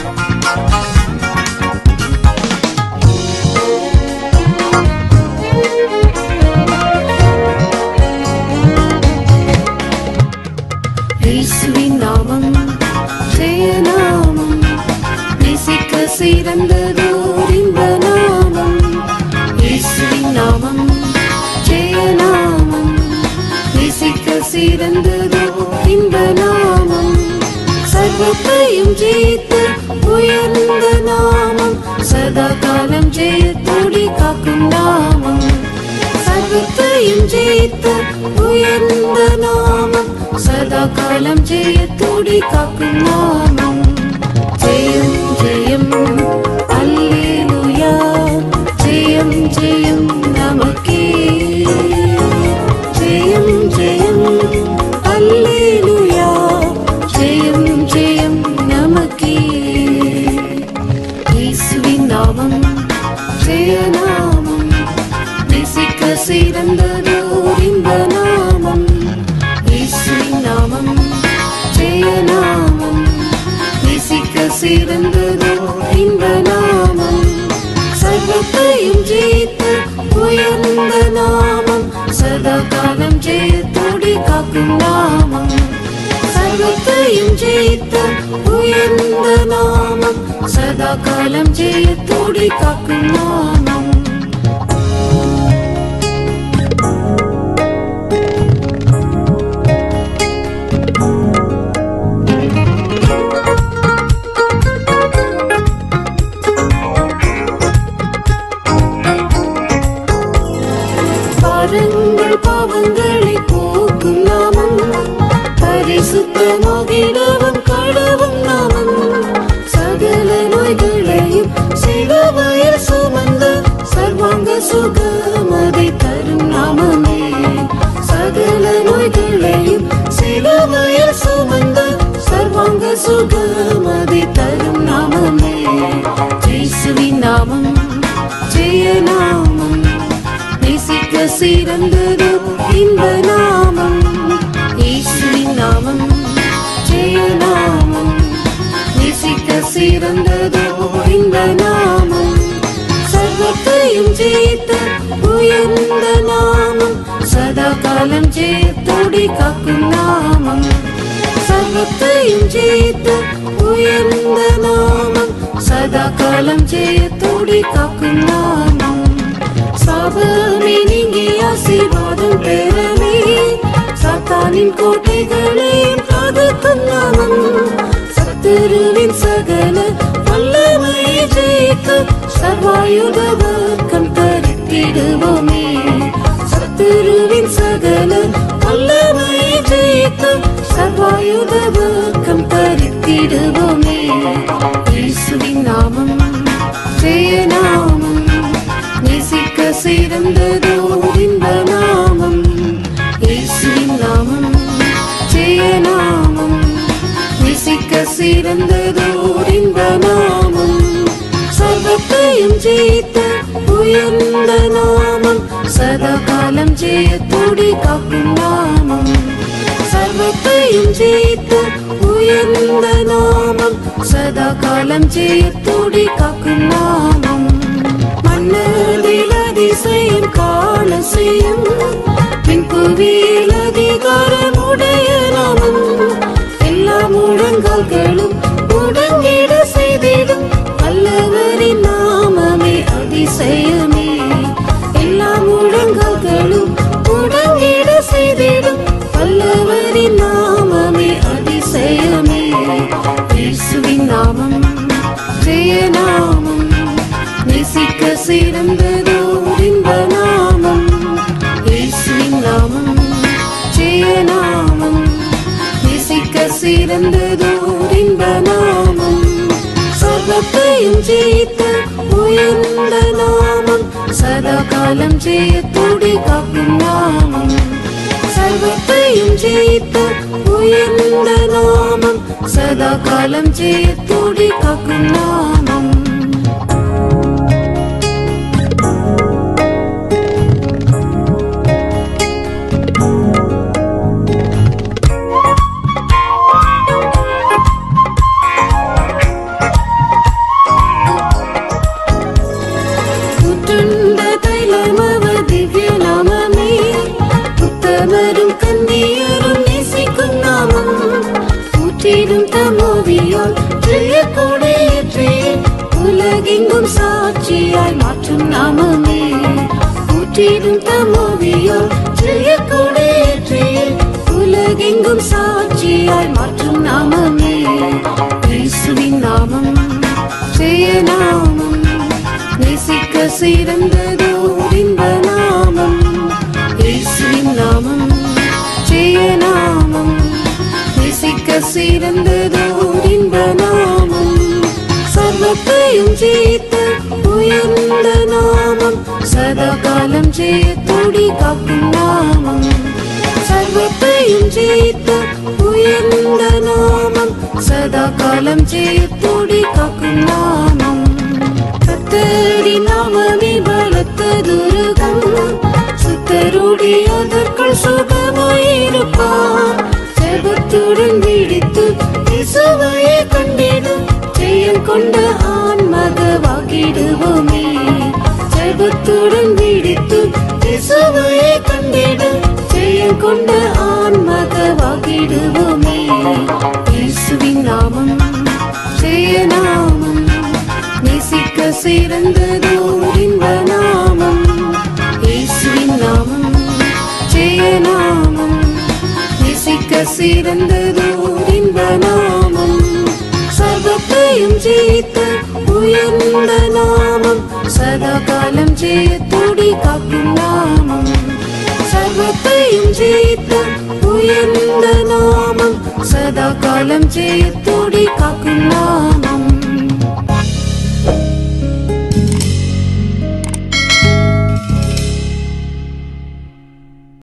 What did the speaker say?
இயேசுவின் நாமம் ஜெயநாமம் நேசிக்க சிறந்ததோர் இன்ப நாமம் இயேசுவின் நாமம் ஜெயநாமம் நேசிக்க சிறந்ததோர் இன்ப நாமம் சர்வத்தையும் ஜெயித்து உயர்ந்த நாமம் சதா காலம் ஜெயத்தோடி காக்கும் நாமம் சர்வத்தையும் ஜெயித்து உயர்ந்த நாமம் சதா காலம் ஜெயத்தோடி காக்கும் நாமம் ஜெயம் ஜெயம் அல்லேலூயா ஜெயம் ஜெயம் நமக்கே ஜெயம் ஜெயம் அல்லேலூயா ஜெயம் ஜெயம் நமக்கே இயேசுவின் நாமம் ஜெயநாமம் நேசிக்க சிறந்ததோர் இன்ப நாமம் இயேசுவின் நாமம் ஜெயநாமம் நேசிக்க சிறந்ததோர் இன்ப நாமம் சர்வத்தையும் ஜெயித்து உயர்ந்த நாமம் சதா காலம் ஜெயத்தோடி காக்கும் நாமம் சர்வத்தையும் ஜெயித்து உயர்ந்த நாமம் சதா காலம் ஜெயத்தோடி காக்கும் நாமம் பாருங்கள் பாவங்களை போக்கும் நாமம் பரிசுத்தமாகிடவும் கடவும் நாமம் சகல நோய்களையும் சிலுவையில் சுமந்த சர்வாங்க சுகமதை தரும் நாமமே சகல நோய்களையும் சிலுவையில் சுமந்த சர்வாங்க சுகமதை தரும் நாமமே இயேசுவின் நாமம் ஜெய நாமம் நேசிக்க சிறந்தது இன்ப நாமம் இயேசுவின் நாமம் ஜெய நாமம் நேசிக்க சிறந்தது இன்ப நாமம் சர்வத்தையும் ஜெயித்த உயர்ந்த நாமம் சதா காலம் ஜெயத்தோடி காக்கும் நாமம் சர்வத்தையும் ஜெயித்த உயர்ந்த நாமம் சதா காலம் ஜெயத்தோடி காக்கும் நாமம் சாபமே நீங்கி ஆசீர்வாதம் பெறவே சாத்தானின் கோட்டைகளையும் தகர்க்கும் நாமம் சத்துருவின் சகல வல்லமையை ஜெயிக்க சர்வாயுத வர்க்கம் தரித்திடுவோமே சத்துருவின் சகல வல்லமையை ஜெயிக்க சர்வாயுத வர்க்கம் தரித்திடுவோமே இயேசுவின் நாமம் ஜெய நாமம் நேசிக்க சிறந்ததோ இன்ப நாமம் இயேசுவின் நாமம் ஜெய நாமம் நேசிக்க சிறந்ததோ இன்ப நாமம் சர்வத்தையும் ஜெயித்த உயர்ந்த நாமம் சதா காலம் ஜெயத்தோடி காக்கும் நாமம் சர்வத்தையும் ஜெயித்த உயர்ந்த நாமம் சதா காலம் ஜெயத்தோடி காக்கும் நாமம் மன்னதில் அதிசயம் காண செய்யும் பின் புவியில் அதிகாரமுடைய நாமம் எல்லா முழங்கால்களும் முடங்கிட செய்திடும் அல்லவரின் நாமமே அதிசயமே எல்லா முழங்கால்களும் முடங்கிட செய்திடும் அல்லவரின் நாமமே அதிசயமே இயேசுவின் நாமம் ஜெய நாமம் நேசிக்க சிறந்ததோ இன்ப நாமம் இயேசுவின் நாமம் ஜெய நாமம் நேசிக்க சிறந்ததோ இன்ப நாமம் சர்வத்தையும் ஜெயித்த உயர்ந்த நாமம் சதா காலம் ஜெயத்தோடி காக்கும் நாமம் சர்வத்தையும் ஜெயித்த உயர்ந்த நாமம் சதா காலம் ஜெயத்தோடி காக்கும் நாமம் மாற்றும் நாமமே ஊற்றிடும் தமோவியால் ஜெயக்கொடியேற்றிய உலகெங்கும் சாட்சியாய் மாற்றும் நாமமே இயேசுவின் நாமம் ஜெய நாமம் நேசிக்க சிறந்ததோர் இன்ப நாமம் இயேசுவின் நாமம் ஜெய நாமம் நேசிக்க சிறந்ததோர் இன்ப நாமம் சர்வத்தையும் ஜெயித்த உயர்ந்த நாமம் சதா காலம் ஜெயத்தோடி காக்கும் நாமம் சர்வத்தையும் ஜெயித்த உயர்ந்த நாமம் சதா காலம் ஜெயத்தோடி காக்கும் நாமம் கத்தரி நாமமே பலத்த துருகம் சுத்தருடைய அதற்குள் சுகமாயிருப்பார் ஜெபத்துடன் விழித்து இசுவையை கண்டிடும் ஜெயம் கொண்ட ஆன்மகவாகிடுவோமே ஜெபத்துடன் விழித்து இசுவையை கண்டிடும் ஜெயம் கொண்ட ஆன்மகவாகிடுவோமே இயேசுவின் நாமம் ஜெய நாமம் நேசிக்க சிறந்ததோர் இன்ப நாமம் இயேசுவின் நாமம் ஜெய நாமம் நேசிக்க சிறந்ததோர் இன்ப நாமம் சர்வத்தையும் ஜெயித்த உயர்ந்த நாமம் சதா காலம் ஜெயத்தோடி காக்கும் நாமம் சர்வத்தையும் ஜெயித்த உயர்ந்த நாமம் சதா காலம் ஜெயத்தோடி காக்கும் நாமம்